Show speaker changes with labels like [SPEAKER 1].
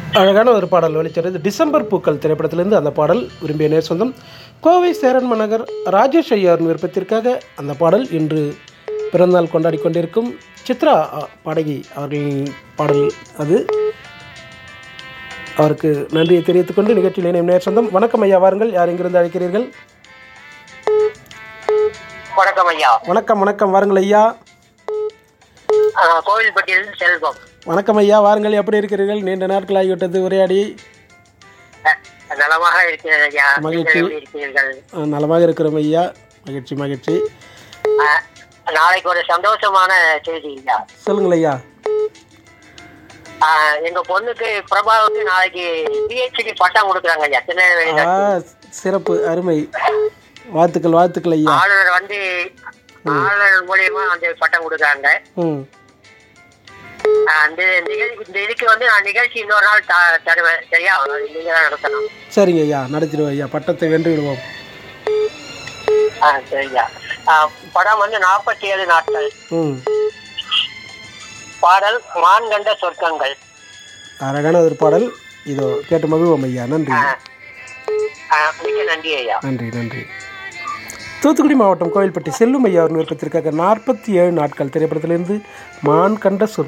[SPEAKER 1] அழகான ஒரு பாடல் வெளிச்சது டிசம்பர் பூக்கள் திரைப்படத்திலிருந்து அந்த பாடல் விரும்பிய நேர் சொந்தம் கோவை சேரன்ம நகர் ராஜேஷ் ஐயாரின் விருப்பத்திற்காக அந்த பாடல் இன்று பிறந்தநாள் கொண்டாடி கொண்டிருக்கும் சித்ரா அ, பாடகி அவர்களின் பாடல் அது அவருக்கு நன்றியை தெரிவித்துக் கொண்டு நிகழ்ச்சியில் இணையும் நேர் சொந்தம் வணக்கம் ஐயா வாருங்கள் யார் எங்கிருந்து அழைக்கிறீர்கள்
[SPEAKER 2] வணக்கம் ஐயா
[SPEAKER 1] வணக்கம் வணக்கம் வாருங்கள் ஐயா
[SPEAKER 2] ஆ, கோவில்பட்டியில் செல்வம்
[SPEAKER 1] வணக்கம் ஐயா வாருங்கள் எப்படி இருக்கிறீர்கள் நீண்ட நாட்கள் ஆகிவிட்டது உரையாடி
[SPEAKER 2] அ, நலமாக இருக்கிறேன் ஐயா
[SPEAKER 1] மகிழ்ச்சி.
[SPEAKER 2] நீங்கள் எப்படி இருக்கிறீர்கள்
[SPEAKER 1] அஹ், நலமாக இருக்கிறோம் ஐயா மகிழ்ச்சி மகிழ்ச்சி
[SPEAKER 2] ஆ, நாளைக்கு ஒரு சந்தோஷமான செய்தி ஐயா
[SPEAKER 1] சொல்லுங்கள் ஐயா
[SPEAKER 2] ஆ, எங்க பொண்ணுக்கு பிரபாவுக்கு நாளைக்கு பிஹெச்டி பட்டம் கொடுக்குறாங்க ஐயா திருநெல்வேலியில
[SPEAKER 1] ஆ சிறப்பு அருமை வாழ்த்துக்கள் வாழ்த்துக்கள் ஐயா
[SPEAKER 2] ஆளுநர் வந்து ஆளுநர் மூலியமா அந்த பட்டம் கொடுக்குறாங்க
[SPEAKER 1] ம்
[SPEAKER 2] ஆ, அந்த நிகழ்ச்சி இந்த இதுக்கு வந்து நான் நிகழ்ச்சி இன்னொரு நாள் த- தருவேன் சரியா நீங்க தான் நடத்தணும்
[SPEAKER 1] சரிங்க ஐயா நடத்திடுவோம் ஐயா பட்டத்தை வென்று விடுவோம்
[SPEAKER 2] ஆ சரியா ஆ, படம் வந்து நாற்பத்தி ஏழு நாட்கள்
[SPEAKER 1] ம்
[SPEAKER 2] பாடல் மான் கண்ட சொர்க்கங்கள்
[SPEAKER 1] அழகான ஒரு பாடல் இதோ கேட்டு மகிழ்வோம் ஐயா நன்றி
[SPEAKER 2] ஆ, மிக்க நன்றி ஐயா
[SPEAKER 1] நன்றி நன்றி தூத்துக்குடி மாவட்டம் கோவில்பட்டி செல்லும் ஐயா அவரின் விருப்பத்திற்காக நாற்பத்தி ஏழு நாட்கள் திரைப்படத்திலிருந்து மான் கண்ட சொற்